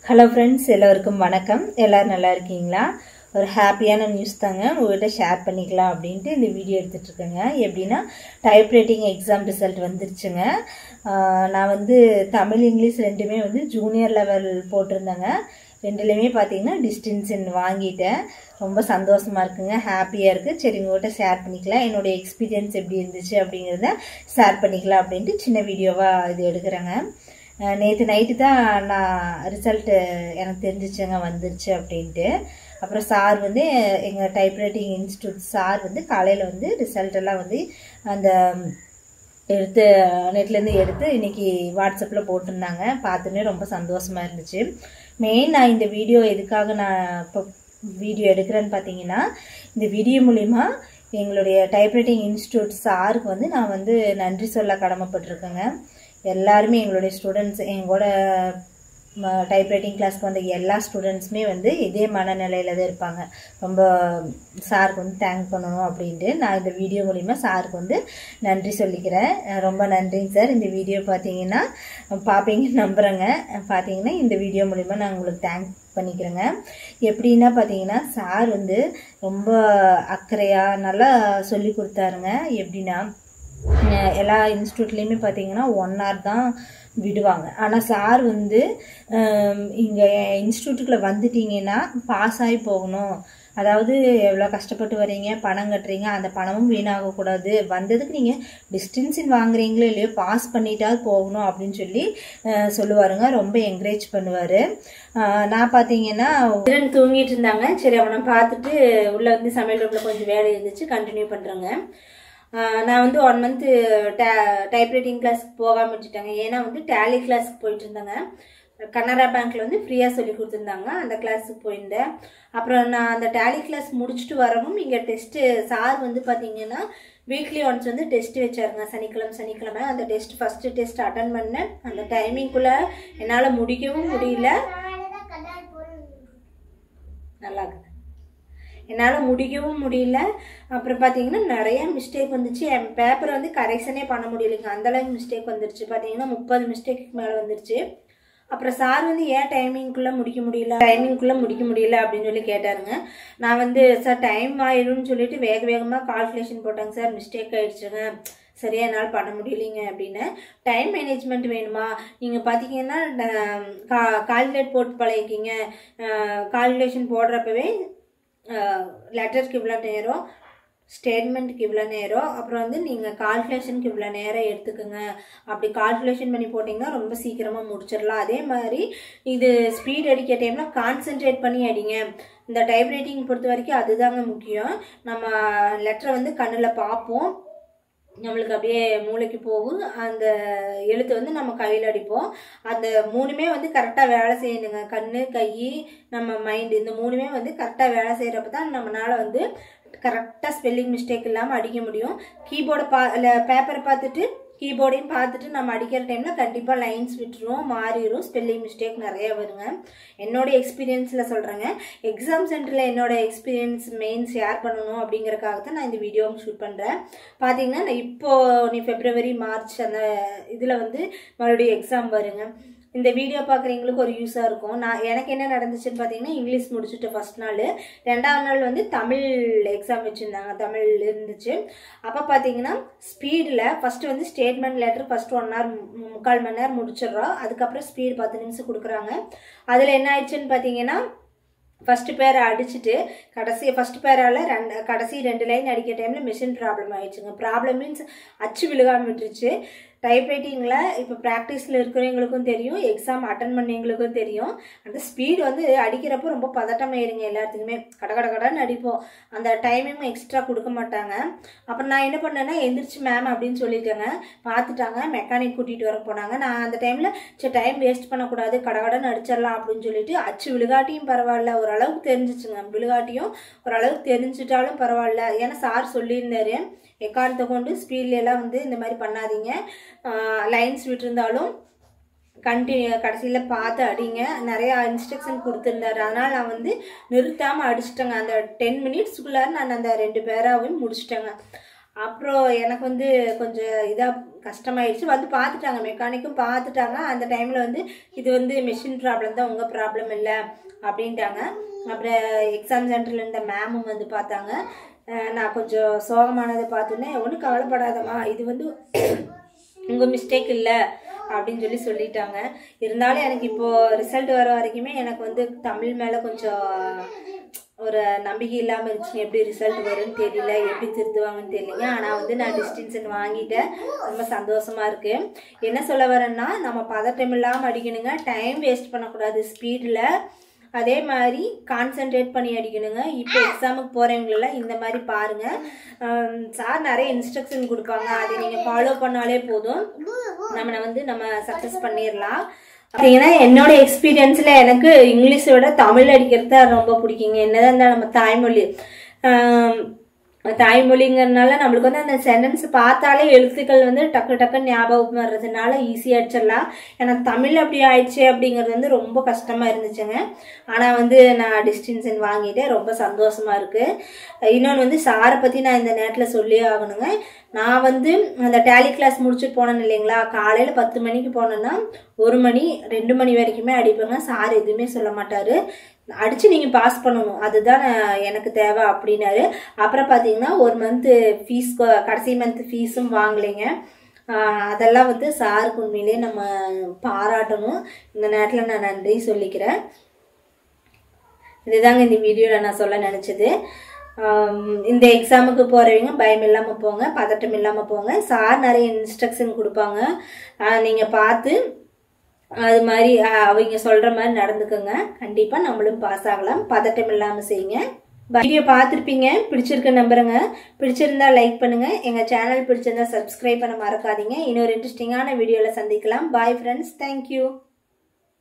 hello friends எல்லோருக்கும் வணக்கம் எல்லோரும் நல்லா இருக்கீங்களா ஒரு ஹாப்பியான நியூஸ் தாங்க உங்கள்கிட்ட ஷேர் பண்ணிக்கலாம் அப்படின்ட்டு இந்த வீடியோ எடுத்துகிட்டு இருக்கேங்க எப்படின்னா டைப்ரைட்டிங் எக்ஸாம் ரிசல்ட் வந்துருச்சுங்க ஆஹ் நான் வந்து தமிழ் இங்கிலீஷ் ரெண்டுமே வந்து ஜூனியர் லெவல் போட்டிருந்தேங்க ரெண்டுலேயுமே பார்த்தீங்கன்னா டிஸ்டிங்ஷன் வாங்கிட்டேன் ரொம்ப சந்தோஷமாக இருக்குங்க ஹாப்பியாக இருக்குது சரி உங்கள்கிட்ட ஷேர் பண்ணிக்கலாம் என்னுடைய எக்ஸ்பீரியன்ஸ் எப்படி இருந்துச்சு அப்படிங்கிறத ஷேர் பண்ணிக்கலாம் அப்படின்ட்டு சின்ன வீடியோவாக இது எடுக்கிறேங்க நேற்று நைட்டு தான் நான் ரிசல்ட்டு எனக்கு தெரிஞ்சிச்சுங்க வந்துருச்சு அப்படின்ட்டு அப்புறம் சார் வந்து எங்கள் டைப்ரைட்டிங் இன்ஸ்டியூட் சார் வந்து காலையில் வந்து ரிசல்ட் எல்லாம் வந்து அந்த எடுத்து நெட்லேருந்து எடுத்து இன்னைக்கு வாட்ஸ்அப்பில் போட்டிருந்தாங்க பார்த்துமே ரொம்ப சந்தோஷமாக இருந்துச்சு மெயின் நான் இந்த வீடியோ எதுக்காக நான் இப்போ வீடியோ எடுக்கிறேன்னு பார்த்தீங்கன்னா இந்த வீடியோ மூலிமா எங்களுடைய டைப்ரைட்டிங் இன்ஸ்டியூட் சாருக்கு வந்து நான் வந்து நன்றி சொல்ல கடமைப்பட்டிருக்கேங்க எல்லாருமே எங்களுடைய ஸ்டூடெண்ட்ஸ் எங்களோட டைப்ரைட்டிங் கிளாஸ்க்கு வந்த எல்லா ஸ்டூடெண்ட்ஸுமே வந்து இதே மனநிலையில் தான் இருப்பாங்க ரொம்ப சாருக்கு வந்து தேங்க் பண்ணணும் அப்படின்ட்டு நான் இந்த வீடியோ மூலிமா சாருக்கு வந்து நன்றி சொல்லிக்கிறேன் ரொம்ப நன்றிங்க சார் இந்த வீடியோ பார்த்தீங்கன்னா பார்ப்பீங்கன்னு நம்புகிறேங்க பார்த்தீங்கன்னா இந்த வீடியோ மூலிமா நான் உங்களுக்கு தேங்க் பண்ணிக்கிறேங்க எப்படின்னா பார்த்தீங்கன்னா சார் வந்து ரொம்ப அக்கறையாக நல்லா சொல்லி கொடுத்தாருங்க எப்படின்னா எல்லா இன்ஸ்டியூட்லேயுமே பார்த்தீங்கன்னா ஒன் ஹவர் தான் விடுவாங்க ஆனால் சார் வந்து இங்கே இன்ஸ்டியூட்டுக்குள்ளே வந்துட்டீங்கன்னா பாஸ் ஆகி போகணும் அதாவது எவ்வளோ கஷ்டப்பட்டு வரீங்க பணம் கட்டுறீங்க அந்த பணமும் வீணாகக்கூடாது வந்ததுக்கு நீங்கள் டிஸ்டன்ஸின் வாங்குறீங்களோ இல்லையோ பாஸ் பண்ணிட்டாவது போகணும் அப்படின்னு சொல்லி சொல்லுவாருங்க ரொம்ப என்கரேஜ் பண்ணுவார் நான் பார்த்தீங்கன்னா திறன் தூங்கிட்டு இருந்தாங்க சரி அவனை பார்த்துட்டு உள்ளே வந்து சமையல் ரூமில் கொஞ்சம் வேலை இருந்துச்சு கண்டினியூ பண்ணுறேங்க நான் வந்து ஒன் மந்த்து டே டைப்ரைட்டிங் கிளாஸ்க்கு போகாமல் விட்டுட்டேங்க ஏன்னா வந்து டேலி கிளாஸ்க்கு போயிட்டு இருந்தேங்க கனரா பேங்க்கில் வந்து ஃப்ரீயாக சொல்லி கொடுத்துருந்தாங்க அந்த கிளாஸுக்கு போயிருந்தேன் அப்புறம் நான் அந்த டேலி கிளாஸ் முடிச்சுட்டு வரவும் இங்கே டெஸ்ட்டு சார் வந்து பார்த்தீங்கன்னா வீக்லி ஒன்ஸ் வந்து டெஸ்ட் வச்சாருங்க சனிக்கிழமை சனிக்கிழமை அந்த டெஸ்ட் ஃபஸ்ட்டு டெஸ்ட் அட்டன் பண்ணேன் அந்த டைமிங்குள்ளே என்னால் முடிக்கவும் முடியல நல்லா இருக்குது என்னால் முடிக்கவும் முடியல அப்புறம் பார்த்தீங்கன்னா நிறைய மிஸ்டேக் வந்துச்சு என் பேப்பரை வந்து கரெக்ஷனே பண்ண முடியலைங்க அந்தளவுக்கு மிஸ்டேக் வந்துருச்சு பார்த்தீங்கன்னா முப்பது மிஸ்டேக்கு மேலே வந்துருச்சு அப்புறம் சார் வந்து ஏன் டைமிங்குள்ளே முடிக்க முடியல டைமிங்குள்ளே முடிக்க முடியல அப்படின்னு சொல்லி கேட்டாருங்க நான் வந்து சார் டைம் ஆயிடும்னு சொல்லிட்டு வேக வேகமாக கால்குலேஷன் போட்டாங்க சார் மிஸ்டேக் ஆயிடுச்சுங்க சரியா என்னால் பண்ண முடியலைங்க அப்படின்னு டைம் மேனேஜ்மெண்ட் வேணுமா நீங்கள் பார்த்தீங்கன்னா கா கால்குலேட் போட்டு பழகிக்கிங்க கால்குலேஷன் போடுறப்பவே லெட்டருக்கு இவ்வளோ நேரம் ஸ்டேட்மெண்ட்டுக்கு இவ்வளோ நேரம் அப்புறம் வந்து நீங்கள் கால்குலேஷனுக்கு இவ்வளோ நேரம் எடுத்துக்கோங்க அப்படி கால்குலேஷன் பண்ணி போட்டிங்கன்னா ரொம்ப சீக்கிரமாக முடிச்சிடலாம் அதே மாதிரி இது ஸ்பீட் அடிக்க டைமில் கான்சென்ட்ரேட் பண்ணி அடிங்க இந்த டைப்ரைட்டிங் பொறுத்த வரைக்கும் அதுதாங்க முக்கியம் நம்ம லெட்டரை வந்து கண்ணில் பார்ப்போம் நம்மளுக்கு அப்படியே மூளைக்கு போகும் அந்த எழுத்து வந்து நம்ம கையில் அடிப்போம் அந்த மூணுமே வந்து கரெக்டாக வேலை செய்யணுங்க கண் கை நம்ம மைண்டு இந்த மூணுமே வந்து கரெக்டாக வேலை செய்கிறப்ப தான் நம்மளால் வந்து கரெக்டாக ஸ்பெல்லிங் மிஸ்டேக் இல்லாமல் அடிக்க முடியும் கீபோர்டை பா இல்லை பேப்பரை பார்த்துட்டு கீபோர்டையும் பார்த்துட்டு நம்ம அடிக்கிற டைமில் கண்டிப்பாக லைன்ஸ் விட்டுரும் மாறிடும் ஸ்பெல்லிங் மிஸ்டேக் நிறைய வருங்க என்னோட எக்ஸ்பீரியன்ஸில் சொல்கிறேங்க எக்ஸாம் சென்டரில் என்னோட எக்ஸ்பீரியன்ஸ் மெயின் ஷேர் பண்ணணும் அப்படிங்கிறக்காக தான் நான் இந்த வீடியோவும் ஷூட் பண்ணுறேன் பார்த்தீங்கன்னா நான் இப்போது நீ ஃபெப்ரவரி மார்ச் அந்த இதில் வந்து மறுபடியும் எக்ஸாம் வருங்க இந்த வீடியோ பார்க்குறவங்களுக்கு ஒரு யூஸாக இருக்கும் நான் எனக்கு என்ன நடந்துச்சுன்னு பார்த்தீங்கன்னா இங்கிலீஷ் முடிச்சுட்டு ஃபஸ்ட் நாள் ரெண்டாவது நாள் வந்து தமிழ் எக்ஸாம் வச்சுருந்தாங்க தமிழ் இருந்துச்சு அப்போ பார்த்தீங்கன்னா ஸ்பீடில் ஃபஸ்ட்டு வந்து statement letter first one hour முக்கால் மணி நேரம் முடிச்சிடுறோம் அதுக்கப்புறம் ஸ்பீடு பத்து நிமிஷம் கொடுக்குறாங்க அதில் என்ன ஆயிடுச்சுன்னு பார்த்தீங்கன்னா ஃபஸ்ட்டு பேரை அடிச்சுட்டு கடைசி ஃபஸ்ட் பேரால் ரெண்டு கடைசி ரெண்டு லைன் அடிக்கிற டைமில் மிஷின் ப்ராப்ளம் ஆயிடுச்சுங்க ப்ராப்ளம் மீன்ஸ் அச்சு விழுகாமல் விட்டுருச்சு டைப்ரைட்டிங்கில் இப்போ ப்ராக்டிஸில் இருக்கிறவங்களுக்கும் தெரியும் எக்ஸாம் அட்டன் பண்ணவங்களுக்கும் தெரியும் அந்த ஸ்பீடு வந்து அடிக்கிறப்போ ரொம்ப பதட்டமாயிருங்க எல்லாத்துக்குமே கட கட கடன்னு அடிப்போம் அந்த டைமிங் எக்ஸ்ட்ரா கொடுக்க மாட்டாங்க அப்புறம் நான் என்ன பண்ணேன்னா எந்திரிச்சு மேம் அப்படின்னு சொல்லிட்டேங்க பார்த்துட்டாங்க மெக்கானிக் கூட்டிகிட்டு வர போனாங்க நான் அந்த டைமில் சரி டைம் வேஸ்ட் பண்ணக்கூடாது கடகடன்னு அடிச்சிடலாம் அப்படின்னு சொல்லிட்டு அச்சு விழுகாட்டியும் பரவாயில்ல ஓரளவுக்கு தெரிஞ்சிச்சுங்க விழுகாட்டியும் ஓரளவுக்கு தெரிஞ்சிட்டாலும் பரவாயில்ல ஏன்னா சார் சொல்லியிருந்தாரு எக்காரணத்தை கொண்டு ஸ்பீட்லலாம் வந்து இந்த மாதிரி பண்ணாதீங்க லைன்ஸ் விட்டுருந்தாலும் கண்டினியூ கடைசியில் பார்த்து அடிங்க நிறையா இன்ஸ்ட்ரக்ஷன் கொடுத்துருந்தாரு அதனால் நான் வந்து நிறுத்தாமல் அடிச்சிட்டேங்க அந்த டென் மினிட்ஸ்க்குள்ளார நான் அந்த ரெண்டு பேராகவும் முடிச்சிட்டேங்க அப்புறம் எனக்கு வந்து கொஞ்சம் இதாக கஷ்டமாயிடுச்சு வந்து பார்த்துட்டாங்க மெக்கானிக்கும் பார்த்துட்டாங்க அந்த டைமில் வந்து இது வந்து மிஷின் ப்ராப்ளம் தான் உங்கள் ப்ராப்ளம் இல்லை அப்படின்ட்டாங்க அப்புறம் எக்ஸாம் சென்டரில் இருந்த மேமும் வந்து பார்த்தாங்க அஹ் நான் கொஞ்சம் சோகமானதை பார்த்தோன்னே ஒன்றும் கவலைப்படாதம்மா இது வந்து உங்கள் மிஸ்டேக் இல்லை அப்படின்னு சொல்லி சொல்லிட்டாங்க இருந்தாலும் எனக்கு இப்போது ரிசல்ட் வர வரைக்குமே எனக்கு வந்து தமிழ் மேலே கொஞ்சம் ஒரு நம்பிக்கை இல்லாமல் இருந்துச்சு எப்படி ரிசல்ட் வரும்னு தெரியல எப்படி திருத்துவாங்கன்னு தெரியலைங்க ஆனால் வந்து நான் டிஸ்டிங்ஷன் வாங்கிட்டேன் ரொம்ப சந்தோஷமாக இருக்குது என்ன சொல்ல வரேன்னா நம்ம பதட்டம் இல்லாமல் அடிக்கணுங்க டைம் வேஸ்ட் பண்ணக்கூடாது ஸ்பீடில் அதே மாதிரி கான்சென்ட்ரேட் பண்ணி அடிக்கணுங்க இப்போ எக்ஸாமுக்கு போகிறவங்களெல்லாம் இந்த மாதிரி பாருங்கள் சார் நிறைய இன்ஸ்ட்ரக்ஷன் கொடுப்பாங்க அதை நீங்கள் ஃபாலோ பண்ணாலே போதும் நம்மளை வந்து நம்ம சக்ஸஸ் பண்ணிடலாம் பார்த்தீங்கன்னா என்னோட எக்ஸ்பீரியன்ஸில் எனக்கு இங்கிலீஷோட தமிழ் அடிக்கிறது தான் ரொம்ப பிடிக்குங்க என்னதான் இருந்தால் நம்ம தாய்மொழி ஆம், தாய்மொழிங்கிறதுனால நம்மளுக்கு வந்து அந்த சென்டென்ஸ் பார்த்தாலே எழுத்துக்கள் வந்து டக்கு டக்குன்னு ஞாபகம் வர்றதுனால ஈஸியாக அடிச்சிடலாம் ஏன்னா தமிழ் அப்படி ஆயிடுச்சு அப்படிங்கிறது வந்து ரொம்ப கஷ்டமாக இருந்துச்சுங்க ஆனால் வந்து நான் டிஸ்டிங்ஷன் வாங்கிட்டேன் ரொம்ப சந்தோஷமாக இருக்குது இன்னொன்று வந்து சாரை பற்றி நான் இந்த நேரத்தில் சொல்லியே ஆகணுங்க நான் வந்து அந்த டேலி கிளாஸ் முடிச்சுட்டு போனேன் இல்லைங்களா காலையில் பத்து மணிக்கு போனேன்னா ஒரு மணி ரெண்டு மணி வரைக்குமே அடிப்பேங்க சார் எதுவுமே சொல்ல மாட்டார் அடித்து நீங்கள் பாஸ் பண்ணணும் அதுதான் நான் எனக்கு தேவை அப்படின்னாரு அப்புறம் பார்த்தீங்கன்னா ஒரு மந்த்து ஃபீஸ் கடைசி மந்த் ஃபீஸும் வாங்கலைங்க ஆஹ் அதெல்லாம் வந்து சாருக்கு உண்மையிலே நம்ம பாராட்டணும் இந்த நேரத்தில் நான் நன்றி சொல்லிக்கிறேன் இதுதாங்க இந்த வீடியோவில் நான் சொல்ல நினச்சது இந்த எக்ஸாமுக்கு போகிறவங்க பயம் இல்லாமல் போங்க பதட்டம் இல்லாமல் போங்க சார் நிறைய இன்ஸ்ட்ரக்ஷன் கொடுப்பாங்க நீங்கள் பார்த்து அது மாதிரி ஆஹ் அவங்க சொல்கிற மாதிரி நடந்துக்கோங்க கண்டிப்பாக நம்மளும் பாஸ் ஆகலாம் பதட்டம் இல்லாமல் செய்யுங்க வீடியோ பார்த்துருப்பீங்க பிடிச்சிருக்க நம்புறேங்க பிடிச்சிருந்தா லைக் பண்ணுங்க எங்கள் சேனல் பிடிச்சிருந்தா சப்ஸ்கிரைப் பண்ண மறக்காதீங்க இன்னொரு இன்ட்ரெஸ்டிங்கான வீடியோவில் சந்திக்கலாம் பாய் ஃப்ரெண்ட்ஸ் தேங்க்யூ